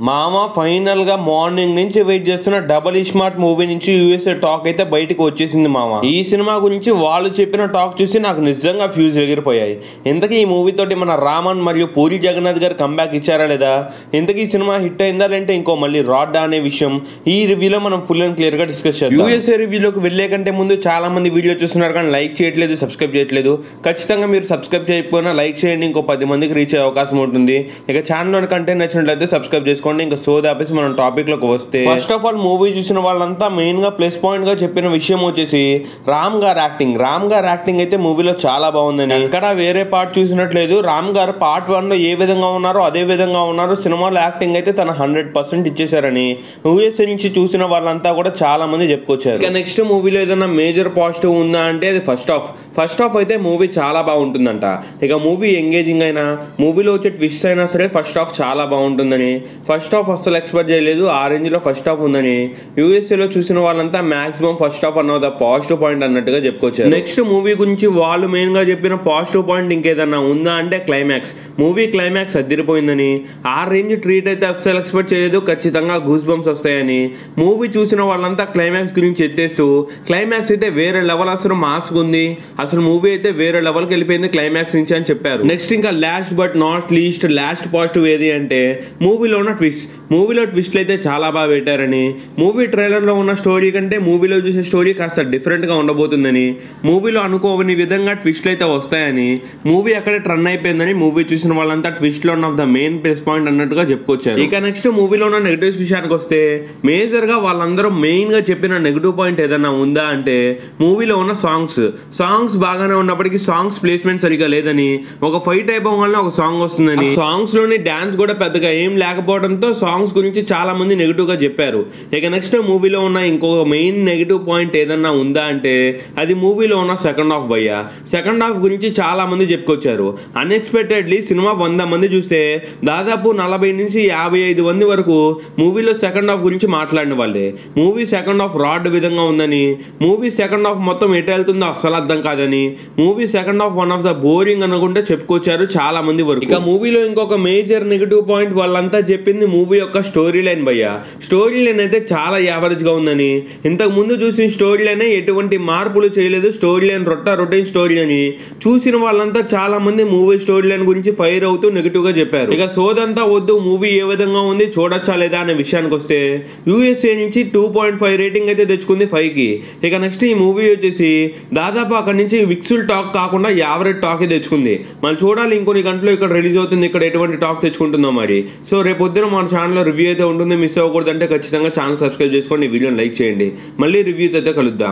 మామ ఫైనల్ గా మార్నింగ్ నుంచి వెయిట్ చేస్తున్న డబల్ స్మార్ట్ మూవీ నుంచి యూఎస్ఏ టాక్ అయితే బయటకు వచ్చేసింది మామ ఈ సినిమా గురించి వాళ్ళు చెప్పిన టాక్ చూసి నాకు నిజంగా ఫ్యూజ్ ఎగిరిపోయాయి ఇంతకీ ఈ మూవీ తోటి మన రామన్ మరియు పూరి జగన్నాథ్ గారు కంబ్యాక్ ఇచ్చారా లేదా ఇంతకీ ఈ సినిమా హిట్ అయిందా లేదంటే ఇంకో మళ్ళీ రాడ్ అనే విషయం ఈ రివ్యూలో మనం ఫుల్ అండ్ క్లియర్ గా డిస్కస్ చేద్దాం యూఎస్ఏ రివ్యూలోకి వెళ్లే కంటే ముందు చాలా మంది వీడియో చూస్తున్నారు కానీ లైక్ చేయట్లేదు సబ్స్క్రైబ్ చేయట్లేదు ఖచ్చితంగా మీరు సబ్స్క్రైబ్ చేయకపోయినా లైక్ చేయండి ఇంకో పది మందికి రీచ్ అయ్యే అవకాశం ఉంటుంది ఇక ఛానల్ కంటెంట్ నచ్చినట్లయితే సబ్స్క్రైబ్ చేసుకోండి ఇంకా సో ఆపేసి మనం టాపిక్ లోకి వస్తే ఫస్ట్ ఆఫ్ ఆల్ మూవీ చూసిన వాళ్ళంతా మెయిన్ గా ప్లస్ పాయింట్ గా చెప్పిన విషయం వచ్చేసి రామ్ గారు యాక్టింగ్ రామ్ గారు యాక్టింగ్ అయితే మూవీలో చాలా బాగుందని ఇక్కడ వేరే పార్ట్ చూసినట్లేదు రామ్ గారు పార్ట్ వన్ లో ఏ విధంగా ఉన్నారో అదే విధంగా ఉన్నారు సినిమాలో యాక్టింగ్ అయితే తన హండ్రెడ్ పర్సెంట్ ఇచ్చేసారని యూఎస్ఏ నుంచి చూసిన వాళ్ళంతా కూడా చాలా మంది చెప్పుకొచ్చారు ఇక నెక్స్ట్ మూవీలో ఏదైనా మేజర్ పాజిటివ్ ఉందా అంటే అది ఫస్ట్ ఆఫ్ ఫస్ట్ ఆఫ్ అయితే మూవీ చాలా బాగుంటుందంట ఇక మూవీ ఎంగేజింగ్ అయినా మూవీలో వచ్చే ట్విస్ట్ అయినా సరే ఫస్ట్ హాఫ్ చాలా బాగుంటుందని ఫస్ట్ హాఫ్ అస్సలు ఎక్స్పెక్ట్ చేయలేదు ఆ రేంజ్ లో ఫస్ట్ హాఫ్ ఉందని యూఎస్ఏలో చూసిన వాళ్ళంతా మాక్సిమం ఫస్ట్ హాఫ్ అన్న పాజిటివ్ పాయింట్ అన్నట్టుగా చెప్పుకోవచ్చు నెక్స్ట్ మూవీ గురించి వాళ్ళు మెయిన్ గా చెప్పిన పాజిటివ్ పాయింట్ ఇంకేదన్నా ఉందా అంటే క్లైమాక్స్ మూవీ క్లైమాక్స్ అదిరిపోయిందని ఆ రేంజ్ ట్రీట్ అయితే అస్సలు ఎక్స్పెక్ట్ చేయలేదు ఖచ్చితంగా గూస్ బంప్స్ వస్తాయని మూవీ చూసిన వాళ్ళంతా క్లైమాక్స్ గురించి ఎత్తేస్తూ క్లైమాక్స్ అయితే వేరే లెవెల్ అసలు మాస్క్ ఉంది అసలు మూవీ అయితే వేరే లెవెల్కి వెళ్ళిపోయింది క్లైమాక్స్ నుంచి అని చెప్పారు నెక్స్ట్ ఇంకా last but not least last positive ఏది అంటే మూవీలో ఉన్న ట్విస్ట్ మూవీలో ట్విస్ట్లు అయితే చాలా బాగా పెట్టారని మూవీ ట్రైలర్లో ఉన్న స్టోరీ కంటే మూవీలో చూసే స్టోరీ కాస్త డిఫరెంట్గా ఉండబోతుందని మూవీలో అనుకోని విధంగా ట్విస్ట్లు అయితే వస్తాయని మూవీ అక్కడే ట్రన్ అయిపోయిందని మూవీ చూసిన వాళ్ళంతా ట్విస్ట్లో one of the main plus point అన్నట్టుగా చెప్పుకొచ్చారు ఇక నెక్స్ట్ మూవీలో ఉన్న నెగిటివ్స్ విషయానికి వస్తే మేజర్గా వాళ్ళందరూ మెయిన్గా చెప్పిన నెగిటివ్ పాయింట్ ఏదైనా ఉందా అంటే మూవీలో ఉన్న సాంగ్స్ సాంగ్స్ బాగానే ఉన్నప్పటికీ సాంగ్స్ ప్లేస్మెంట్ సరిగా లేదని ఒక ఫైట్ అయిపోగానే ఒక సాంగ్ వస్తుందని సాంగ్స్ లోని డాన్స్ కూడా పెద్దగా ఏం లేకపోవడంతో సాంగ్స్ గురించి చాలా మంది నెగిటివ్ గా చెప్పారు ఇక నెక్స్ట్ మూవీలో ఉన్న ఇంకొక మెయిన్ నెగిటివ్ పాయింట్ ఏదన్నా ఉందా అంటే అది మూవీలో ఉన్న సెకండ్ హాఫ్ భయ్య సెకండ్ హాఫ్ గురించి చాలా మంది చెప్పుకొచ్చారు అన్ఎక్స్పెక్టెడ్లీ సినిమా వంద మంది చూస్తే దాదాపు నలభై నుంచి యాభై ఐదు మంది వరకు మూవీలో సెకండ్ హాఫ్ గురించి మాట్లాడిన వాళ్ళే మూవీ సెకండ్ హాఫ్ రాడ్ విధంగా ఉందని మూవీ సెకండ్ హాఫ్ మొత్తం ఎటు వెళ్తుందో అస్సలు అర్థం కాదని movie second half one of the boring అనుకుంటే చెప్పుకొచ్చారు చాలా మంది వరకు ఇక మూవీలో ఇంకొక మేజర్ నెగిటివ్ పాయింట్ వాళ్ళంతా చెప్పింది మూవీ యొక్క స్టోరీ లైన్ భయ్య స్టోరీ లైన్ అయితే చాలా యావరేజ్ గా ఉందని ఇంతకు ముందు చూసిన స్టోరీ లైన్ ఎటువంటి మార్పులు చేయలేదు స్టోరీ లైన్ రొట్ట రొటీన్ స్టోరీ అని చూసిన వాళ్ళంతా చాలా మంది మూవీ స్టోరీ లైన్ గురించి ఫైర్ అవుతూ నెగిటివ్ గా చెప్పారు ఇక సోదంతా వద్దు మూవీ ఏ విధంగా ఉంది చూడొచ్చా లేదా అనే విషయానికి వస్తే యూఎస్ఏ నుంచి టూ పాయింట్ ఫైవ్ రేటింగ్ అయితే తెచ్చుకుంది ఫైవ్ కి ఇక నెక్స్ట్ ఈ మూవీ వచ్చేసి దాదాపు అక్కడ నుంచి విక్సుల్ టాక్ కాకుండా యావరేజ్ టాక్ తెచ్చుకుంది మళ్ళీ చూడాలి ఇంకొన్ని గంటలు ఇక్కడ రిలీజ్ అవుతుంది ఇక్కడ ఎటువంటి టాక్ తెచ్చుకుంటుందో మరి సో రేపు పొద్దున మన ఛానల్లో రివ్యూ అయితే ఉంటుంది మిస్ అవ్వకూడదంటే ఖచ్చితంగా ఛానల్ సబ్స్క్రైబ్ చేసుకోండి ఈ వీడియోని లైక్ చేయండి మళ్ళీ రివ్యూతో అయితే కలుద్దాం